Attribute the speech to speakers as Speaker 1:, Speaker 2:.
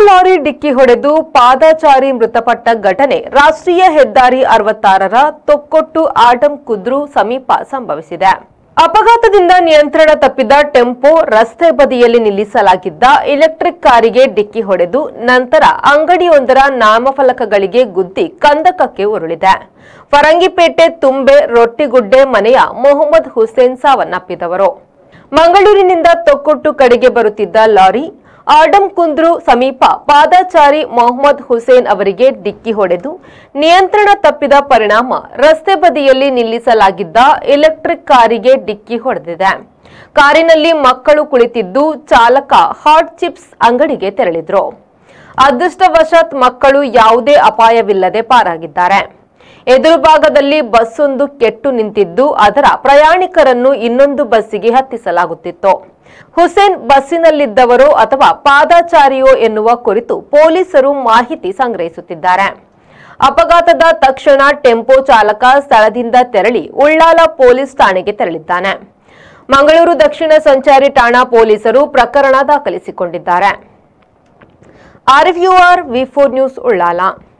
Speaker 1: lorry ಡಿಕ್ಕಿ ಹೊಡೆದು ಪಾದಾಚಾರಿ ಮೃತಪಟ್ಟ ಘಟನೆ ರಾಷ್ಟ್ರೀಯ ಹೆದ್ದಾರಿ ಅರವತ್ತಾರರ ತೊಕ್ಕೊಟ್ಟು ಆಡಂ ಕುದ್ರು ಸಮೀಪ ಸಂಭವಿಸಿದೆ ಅಪಘಾತದಿಂದ ನಿಯಂತ್ರಣ ತಪ್ಪಿದ ಟೆಂಪೋ ರಸ್ತೆ ಬದಿಯಲ್ಲಿ ನಿಲ್ಲಿಸಲಾಗಿದ್ದ ಎಲೆಕ್ಟ್ರಿಕ್ ಕಾರಿಗೆ ಡಿಕ್ಕಿ ಹೊಡೆದು ನಂತರ ಅಂಗಡಿಯೊಂದರ ನಾಮಫಲಕಗಳಿಗೆ ಗುದ್ದಿ ಕಂದಕಕ್ಕೆ ಉರುಳಿದೆ ಫರಂಗಿಪೇಟೆ ತುಂಬೆ ರೊಟ್ಟಿಗುಡ್ಡೆ ಮನೆಯ ಮೊಹಮ್ಮದ್ ಹುಸೇನ್ ಸಾವನ್ನಪ್ಪಿದವರು ಮಂಗಳೂರಿನಿಂದ ತೊಕ್ಕೊಟ್ಟು ಕಡೆಗೆ ಬರುತ್ತಿದ್ದ ಲಾರಿ ಆಡಂ ಕುಂದ್ರು ಸಮೀಪ ಪಾದಾಚಾರಿ ಮೊಹಮ್ಮದ್ ಹುಸೇನ್ ಅವರಿಗೆ ಡಿಕ್ಕಿ ಹೊಡೆದು ನಿಯಂತ್ರಣ ತಪ್ಪಿದ ಪರಿಣಾಮ ರಸ್ತೆ ಬದಿಯಲ್ಲಿ ನಿಲ್ಲಿಸಲಾಗಿದ್ದ ಎಲೆಕ್ಟ್ರಿಕ್ ಕಾರಿಗೆ ಡಿಕ್ಕಿ ಹೊಡೆದಿದೆ ಕಾರಿನಲ್ಲಿ ಮಕ್ಕಳು ಕುಳಿತಿದ್ದು ಚಾಲಕ ಹಾಟ್ ಚಿಪ್ಸ್ ಅಂಗಡಿಗೆ ತೆರಳಿದ್ರು ಅದೃಷ್ಟವಶಾತ್ ಮಕ್ಕಳು ಯಾವುದೇ ಅಪಾಯವಿಲ್ಲದೆ ಪಾರಾಗಿದ್ದಾರೆ ಎದುರು ಭಾಗದಲ್ಲಿ ಬಸ್ಸೊಂದು ಕೆಟ್ಟು ನಿಂತಿದ್ದು ಅದರ ಪ್ರಯಾಣಿಕರನ್ನು ಇನ್ನೊಂದು ಬಸ್ಸಿಗೆ ಹತ್ತಿಸಲಾಗುತ್ತಿತ್ತು ಹುಸೇನ್ ಬಸ್ಸಿನಲ್ಲಿದ್ದವರೋ ಅಥವಾ ಪಾದಾಚಾರಿಯೋ ಎನ್ನುವ ಕುರಿತು ಪೊಲೀಸರು ಮಾಹಿತಿ ಸಂಗ್ರಹಿಸುತ್ತಿದ್ದಾರೆ ಅಪಘಾತದ ತಕ್ಷಣ ಟೆಂಪೋ ಚಾಲಕ ಸ್ಥಳದಿಂದ ತೆರಳಿ ಉಳ್ಳಾಲ ಪೊಲೀಸ್ ಠಾಣೆಗೆ ತೆರಳಿದ್ದಾನೆ ಮಂಗಳೂರು ದಕ್ಷಿಣ ಸಂಚಾರಿ ಠಾಣಾ ಪೊಲೀಸರು ಪ್ರಕರಣ ದಾಖಲಿಸಿಕೊಂಡಿದ್ದಾರೆ ಆರ್ಎಫ್ಯುಆರ್ ವಿ ಫೋರ್ ನ್ಯೂಸ್ ಉಳ್ಳಾಲ